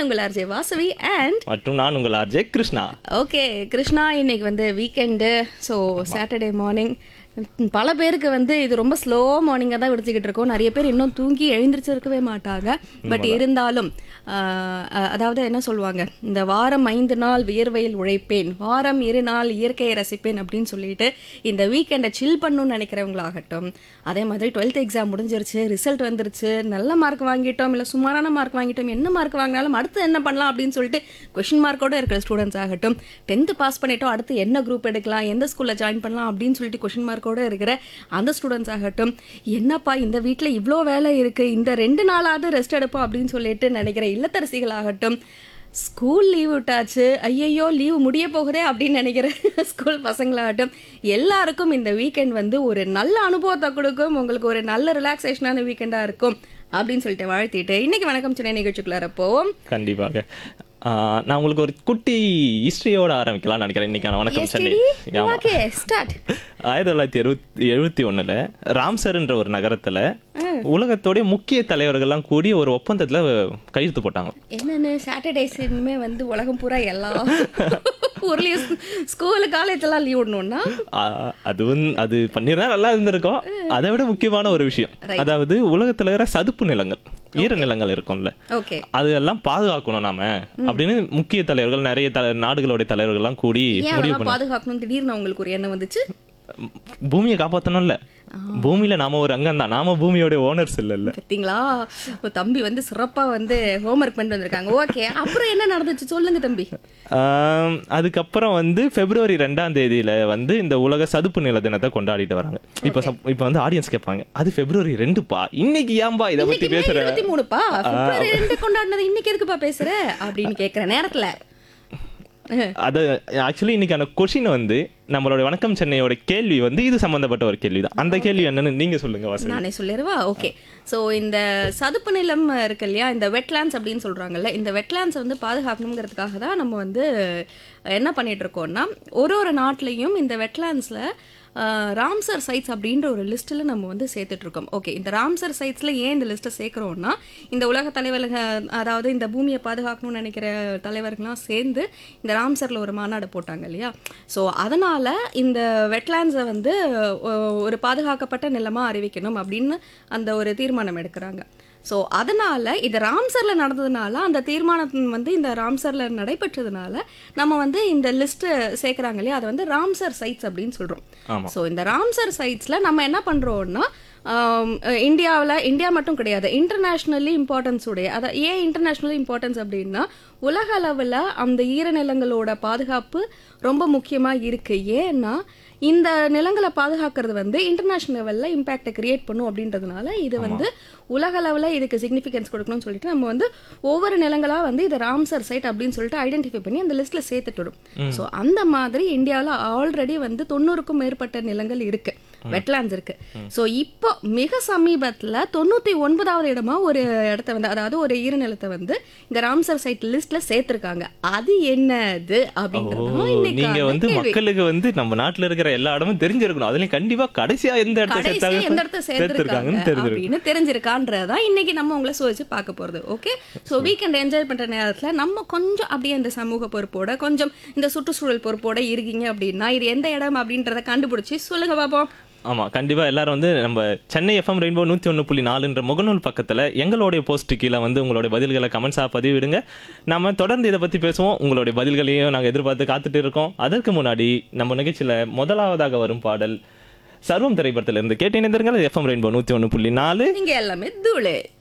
உங்கள் RJ Vasavi and மற்றும் நான் உங்கள் ஆர்ஜே கிருஷ்ணா ஓகே கிருஷ்ணா இன்னைக்கு வந்து வீக்கெண்டு ஸோ சாட்டர்டே மார்னிங் பல பேருக்கு வந்து இது ரொம்ப ஸ்லோ மார்னிங்காக தான் விடுத்துக்கிட்டு இருக்கோம் நிறைய பேர் இன்னும் தூங்கி எழுந்திரிச்சிருக்கவே மாட்டாங்க பட் இருந்தாலும் ஆஹ், அஹ், அதாவது என்ன சொல்லுவாங்க இந்த வாரம் ஐந்து நாள் வியர்வையில் உழைப்பேன் வாரம் இரு நாள் இயற்கையை ரசிப்பேன் அப்படின்னு சொல்லிட்டு இந்த வீக்கெண்டை சில் பண்ணணும்னு நினைக்கிறவங்களாகட்டும் அதே மாதிரி டுவெல்த் எக்ஸாம் முடிஞ்சிருச்சு ரிசல்ட் வந்துருச்சு நல்ல மார்க் வாங்கிட்டோம் இல்லை சுமாரான மார்க் வாங்கிட்டோம் என்ன மார்க் வாங்கினாலும் அடுத்து என்ன பண்ணலாம் அப்படின்னு சொல்லிட்டு கொஷின் மார்க்கோட இருக்கிற ஸ்டூடெண்ட்ஸ் ஆகட்டும் டென்த்து பாஸ் பண்ணிட்டோம் அடுத்து என்ன குரூப் எடுக்கலாம் எந்த ஸ்கூலில் ஜாயின் பண்ணலாம் அப்படின்னு சொல்லிட்டு கொஷின் மார்க்கோட இருக்கிற அந்த ஸ்டூடெண்ட்ஸ் ஆகட்டும் என்னப்பா இந்த வீட்டில் இவ்வளோ வேலை இருக்கு இந்த ரெண்டு நாளாவது ரெஸ்ட் எடுப்போம் அப்படின்னு சொல்லிட்டு நினைக்கிற இல்லத்தரசிகள் ஆகட்டும் ஸ்கூல் லீவ் விட்டாச்சு ஐயையோ லீவ் முடிய போகுதே அப்படின்னு நினைக்கிற ஸ்கூல் பசங்களாகட்டும் எல்லாருக்கும் இந்த வீக்கெண்ட் வந்து ஒரு நல்ல அனுபவத்தை கொடுக்கும் உங்களுக்கு ஒரு நல்ல ரிலாக்ஸேஷனான வீக்கெண்டாக இருக்கும் அப்படின்னு சொல்லிட்டு வாழ்த்திட்டு இன்னைக்கு வணக்கம் சென்னை நிகழ்ச்சிக்குள்ளார போவோம் கண்டிப்பாக ஆஹ், நான் உங்களுக்கு ஒரு குட்டி ஹிஸ்டரியோட ஆரம்பிக்கலாம்னு நினைக்கிறேன் இன்னைக்கான வணக்கம் சென்னை ஆமா. ஓகே ஸ்டார்ட் ஆயிரத்தி தொள்ளாயிரத்தி எழுபத்தி எழுபத்தி ஒண்ணுல ராம்சர்ன்ற ஒரு நகரத்துல உலகத்தோடைய முக்கிய தலைவர்கள்லாம் கூடி ஒரு ஒப்பந்தத்துல கையெழுத்து போட்டாங்க என்னன்னு சாட்டர்டேஸ் இனிமே வந்து உலகம் பூரா எல்லா ஊர்லயும் ஸ்கூலு காலேஜ் எல்லாம் லீவ் விடணும்னா ஆஹ், அது வந்து அது பண்ணிருந்தா நல்லா இருந்திருக்கும் அதை விட முக்கியமான ஒரு விஷயம் அதாவது உலகத்துல இருக்கிற சதுப்பு நிலங்கள் ஈர நிலங்கள் இருக்கும்ல ஓகே அதெல்லாம் பாதுகாக்கணும் நாம அப்படின்னு முக்கிய தலைவர்கள் நிறைய தல நாடுகளுடைய தலைவர்கள்லாம் கூடி ஏன் அதெல்லாம் பாதுகாக்கணும் திடீர்னு உங்களுக்கு ஒரு எண்ணம் வந்துச்சு பூமியை காப்பாத்தணும்ல பூமியில நாம ஒரு அங்கம் தான் நாம பூமியோட ஓனர்ஸ் இல்ல பார்த்தீங்களா உங்க தம்பி வந்து சிறப்பா வந்து ஹோம்ஒர்க் பண்ணிட்டு வந்திருக்காங்க ஓகே அப்புறம் என்ன நடந்துச்சு சொல்லுங்க தம்பி ஆம், அதுக்கப்புறம் வந்து பிப்ரவரி ரெண்டாம் தேதியில வந்து இந்த உலக சதுப்பு நில தினத்தை கொண்டாடிட்டு வராங்க இப்ப சப்- இப்ப வந்து ஆடியன்ஸ் கேட்பாங்க அது பிப்ரவரி ரெண்டுப்பா இன்னைக்கு ஏன்பா இதை பத்தி இன்னைக்கு பேசுற இருபத்தி மூணுப்பா பிப்ரவரி ரெண்டு கொண்டாடினது இன்னைக்கு எதுக்குப்பா பேசுற அப்படின்னு கேக்குற நேரத்துல அது ஆக்சுவலி இன்னைக்கான கொஷின் வந்து நம்மளோட வணக்கம் சென்னையோட கேள்வி வந்து இது சம்பந்தப்பட்ட ஒரு கேள்வி தான் அந்த கேள்வி என்னன்னு நீங்க சொல்லுங்க வாசன் நானே சொல்லிடுவா ஓகே ஸோ இந்த சதுப்பு நிலம் இருக்கு இல்லையா இந்த வெட்லாண்ட்ஸ் அப்படின்னு சொல்றாங்கல்ல இந்த வெட்லாண்ட்ஸ் வந்து பாதுகாக்கணுங்கிறதுக்காக தான் நம்ம வந்து என்ன பண்ணிட்டு இருக்கோம்னா ஒரு ஒரு நாட்டிலையும் இந்த வெட்லாண்ட்ஸ்ல ராம்சர் சைட்ஸ் அப்படின்ற ஒரு லிஸ்ட்டில் நம்ம வந்து சேர்த்துட்டு இருக்கோம் ஓகே இந்த ராம்சர் சைட்ஸில் ஏன் இந்த லிஸ்ட்டை சேர்க்குறோம்னா இந்த உலக தலைவர்கள் அதாவது இந்த பூமியை பாதுகாக்கணும்னு நினைக்கிற தலைவர்கள்லாம் சேர்ந்து இந்த ராம்சரில் ஒரு மாநாடு போட்டாங்க இல்லையா ஸோ அதனால் இந்த வெட்லாண்ட்ஸை வந்து ஒ- ஒரு பாதுகாக்கப்பட்ட நிலமாக அறிவிக்கணும் அப்படின்னு அந்த ஒரு தீர்மானம் எடுக்கிறாங்க ஸோ அதனால இது ராம்சர்ல நடந்ததுனால அந்த தீர்மானம் வந்து இந்த ராம்சர்ல நடைபெற்றதுனால நம்ம வந்து இந்த லிஸ்ட் சேர்க்குறாங்க இல்லையா அதை வந்து ராம்சர் சைட்ஸ் அப்படின்னு சொல்றோம் ஆமா. ஸோ இந்த ராம்சர் சைட்ஸ்ல நம்ம என்ன பண்றோம்னா இந்தியாவில் இந்தியா மட்டும் கிடையாது இன்டர்நேஷ்னலி இம்பார்ட்டன்ஸ் உடைய அதை ஏன் இன்டர்நேஷ்னலி இம்பார்ட்டன்ஸ் அப்படின்னா உலக அளவில் அந்த ஈரநிலங்களோட பாதுகாப்பு ரொம்ப முக்கியமாக இருக்கு ஏன்னா இந்த நிலங்களை பாதுகாக்கிறது வந்து இன்டர்நேஷனல் லெவலில் இம்பேக்டை கிரியேட் பண்ணும் அப்படின்றதுனால இது வந்து உலக அளவில் இதுக்கு சிக்னிஃபிகன்ஸ் கொடுக்கணும்னு சொல்லிட்டு நம்ம வந்து ஒவ்வொரு நிலங்களாக வந்து இது ராம்சர் சைட் அப்படின்னு சொல்லிட்டு ஐடென்டிஃபை பண்ணி அந்த லிஸ்ட்டில் சேர்த்துட்டுடும் ஸோ அந்த மாதிரி இந்தியாவில் ஆல்ரெடி வந்து தொண்ணூறுக்கும் மேற்பட்ட நிலங்கள் இருக்கு வெட்லாண்ட்ஸ் இருக்கு ஸோ இப்போ மிக சமீபத்தில் தொண்ணூற்றி ஒன்பதாவது இடமா ஒரு இடத்த வந்து அதாவது ஒரு ஈரநிலத்தை வந்து இந்த ராம்சர் சைட் லிஸ்ட்ல சேர்த்திருக்காங்க அது என்னது ஓ, அப்படின்றது நீங்க வந்து மக்களுக்கு வந்து நம்ம நாட்டுல இருக்கிற எல்லா இடமும் தெரிஞ்சிருக்கணும் அதுலயும் கண்டிப்பா கடைசியா எந்த இடத்த கடைசியா சேர்த்தாங்க எந்த இடத்த சேர்த்திருக்காங்க சேர்த்திருக்காங்கன்னு தெரிஞ்சிருக்கும் அப்படின்னு தெரிஞ்சிருக்கான்றதான் இன்னைக்கு நம்ம உங்களை சோதிச்சு பார்க்க போறது ஓகே ஸோ வீக்கெண்ட் என்ஜாய் பண்ற நேரத்துல நம்ம கொஞ்சம் அப்படியே இந்த சமூக பொறுப்போட கொஞ்சம் இந்த சுற்றுச்சூழல் பொறுப்போட இருக்கீங்க அப்படின்னா இது எந்த இடம் அப்படின்றத கண்டுபிடிச்சு சொல்லுங்க பாப்போம் ஆமா கண்டிப்பா எல்லாரும் வந்து நம்ம சென்னை எஃப்எம் ரெயின்போ நூத்தி ஒன்று புள்ளி நாலுன்ற முகநூல் பக்கத்துல எங்களுடைய போஸ்ட் கீழே வந்து உங்களுடைய பதில்களை கமெண்ட்ஸாக பதிவிடுங்க நம்ம தொடர்ந்து இதை பத்தி பேசுவோம் உங்களுடைய பதில்களையும் நாங்க எதிர்பார்த்து காத்துட்டு இருக்கோம் அதற்கு முன்னாடி நம்ம நிகழ்ச்சியில முதலாவதாக வரும் பாடல் சர்வம் திரைப்படத்துல இருந்து கேட்டு இணைந்திருங்கள் எஃப்எம் ரெயின்போ நூத்தி ஒன்று புள்ளி நாலு நீங்க எல்லாமே தூளு